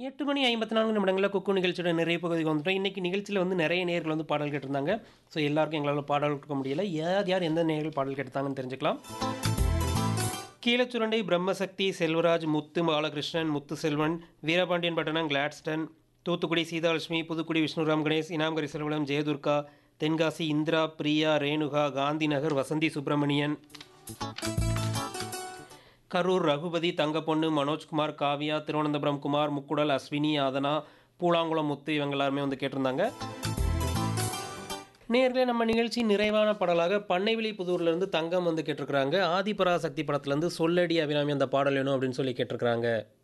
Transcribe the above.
எட்டு மணி ஐம்பத்தி நான்கு நிமிடங்களில் குக்கு நிகழ்ச்சியோட நிறைய பகுதிக்கு வந்துட்டோம் இன்றைக்கி நிகழ்ச்சியில் வந்து நிறைய நேர்கள் வந்து பாடல் கேட்டிருந்தாங்க ஸோ எல்லாருக்கும் எங்களால் பாடல் கொடுக்க முடியல யார் யார் எந்த நேர்கள் பாடல் கேட்டாங்கன்னு தெரிஞ்சுக்கலாம் கீழச்சுரண்டை பிரம்மசக்தி செல்வராஜ் முத்து பாலகிருஷ்ணன் முத்து செல்வன் வீரபாண்டியன் பட்டணம் கிளாட்ஸ்டன் தூத்துக்குடி சீதாலட்சுமி புதுக்குடி விஷ்ணுராம் கணேஷ் இனாம்கரி செல்வலம் ஜெயதுர்கா தென்காசி இந்திரா பிரியா ரேணுகா காந்தி நகர் வசந்தி சுப்பிரமணியன் கரூர் ரகுபதி தங்கப்பொண்ணு மனோஜ்குமார் காவியா திருவனந்தபுரம் குமார் முக்குடல் அஸ்வினி ஆதனா பூலாங்குளம் முத்து இவங்க எல்லாருமே வந்து கேட்டிருந்தாங்க நேர்களே நம்ம நிகழ்ச்சி நிறைவான பாடலாக பண்ணைவிழி புதூர்லேருந்து தங்கம் வந்து கேட்டிருக்கிறாங்க ஆதிபராசக்தி படத்துலேருந்து சொல்லடி அபிராமி அந்த பாடல் வேணும் அப்படின்னு சொல்லி கேட்டிருக்கிறாங்க